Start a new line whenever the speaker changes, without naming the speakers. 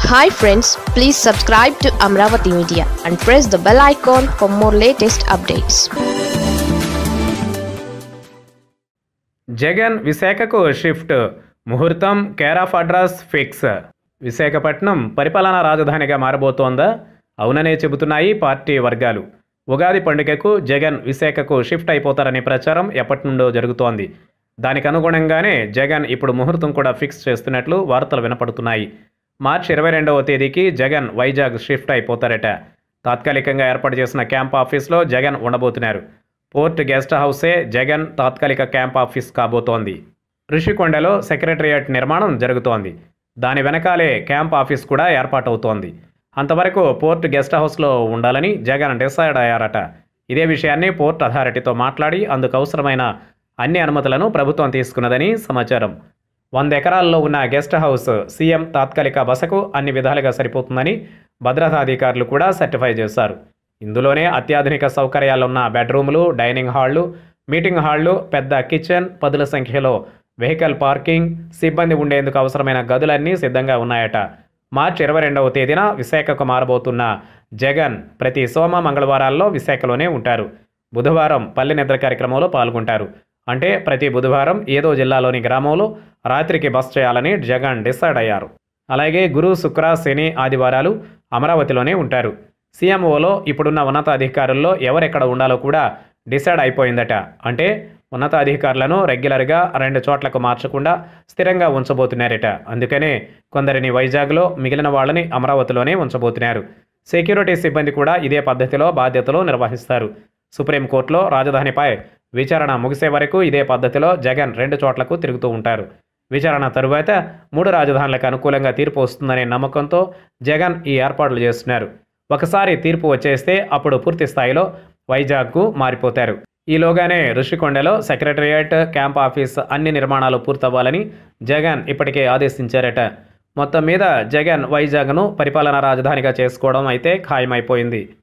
hi friends please subscribe to Amaravati media and press the bell icon for more latest updates
Jagan విశాఖకు shift ముహూర్తం care of address fix Visakhapatnam పరిపాలనా రాజధానిగా మారబోతోందా అవుననే చెబుతున్నాయి party వర్గాలు ఉగాది పండుగకు జగన్ విశాఖకు షిఫ్ట్ అయిపోతారనే ప్రచారం ఎప్పటి నుండో జరుగుతోంది దానికి అనుగుణంగానే జగన్ ఇప్పుడు ముహూర్తం కూడా ఫిక్స్ చేస్తున్నట్లు వార్తలు వినపడుతున్నాయి మార్చి ఇరవై రెండవ తేదీకి జగన్ వైజాగ్ షిఫ్ట్ అయిపోతారట తాత్కాలికంగా ఏర్పాటు చేసిన క్యాంప్ ఆఫీస్లో జగన్ ఉండబోతున్నారు పోర్ట్ గెస్ట్ హౌసే జగన్ తాత్కాలిక క్యాంప్ ఆఫీస్ కాబోతోంది ఋషికొండలో సెక్రటరియట్ నిర్మాణం జరుగుతోంది దాని వెనకాలే క్యాంప్ ఆఫీస్ కూడా ఏర్పాటవుతోంది అంతవరకు పోర్ట్ గెస్ట్ హౌస్లో ఉండాలని జగన్ డిసైడ్ అయ్యారట ఇదే విషయాన్ని పోర్ట్ అథారిటీతో మాట్లాడి అందుకు అవసరమైన అన్ని అనుమతులను ప్రభుత్వం తీసుకున్నదని సమాచారం వంద ఎకరాల్లో ఉన్న గెస్ట్ హౌస్ సీఎం తాత్కాలిక బసకు అన్ని విధాలుగా సరిపోతుందని భద్రతా అధికారులు కూడా సర్టిఫై చేశారు ఇందులోనే అత్యాధునిక సౌకర్యాలున్న బెడ్రూములు డైనింగ్ హాళ్లు మీటింగ్ హాళ్లు పెద్ద కిచెన్ పదుల సంఖ్యలో వెహికల్ పార్కింగ్ సిబ్బంది ఉండేందుకు అవసరమైన గదులన్నీ సిద్ధంగా ఉన్నాయట మార్చి ఇరవై రెండవ తేదీన విశాఖకు మారబోతున్న జగన్ ప్రతి సోమ మంగళవారాల్లో విశాఖలోనే ఉంటారు బుధవారం పల్లె నిద్ర కార్యక్రమంలో పాల్గొంటారు అంటే ప్రతి బుధవారం ఏదో జిల్లాలోని గ్రామంలో రాత్రికి బస్ చేయాలని జగన్ డిసైడ్ అయ్యారు అలాగే గురు శుక్ర శని ఆదివారాలు అమరావతిలోనే ఉంటారు సీఎంఓలో ఇప్పుడున్న ఉన్నతాధికారుల్లో ఎవరెక్కడ ఉండాలో కూడా డిసైడ్ అయిపోయిందట అంటే ఉన్నతాధికారులను రెగ్యులర్గా రెండు చోట్లకు మార్చకుండా స్థిరంగా ఉంచబోతున్నారట అందుకనే కొందరిని వైజాగ్లో మిగిలిన వాళ్ళని అమరావతిలోనే ఉంచబోతున్నారు సెక్యూరిటీ సిబ్బంది కూడా ఇదే పద్ధతిలో బాధ్యతలు నిర్వహిస్తారు సుప్రీంకోర్టులో రాజధానిపై విచారణ ముగిసే వరకు ఇదే పద్ధతిలో జగన్ రెండు చోట్లకు తిరుగుతూ ఉంటారు విచారణ తరువాత మూడు రాజధానులకు అనుకూలంగా తీర్పు వస్తుందనే నమ్మకంతో జగన్ ఈ ఏర్పాట్లు చేస్తున్నారు ఒకసారి తీర్పు వచ్చేస్తే అప్పుడు పూర్తి స్థాయిలో వైజాగ్కు మారిపోతారు ఈలోగానే ఋషికొండలో సెక్రటరియట్ క్యాంప్ ఆఫీస్ అన్ని నిర్మాణాలు పూర్తవ్వాలని జగన్ ఇప్పటికే ఆదేశించారట మొత్తం మీద జగన్ వైజాగ్ను పరిపాలనా రాజధానిగా చేసుకోవడం అయితే ఖాయమైపోయింది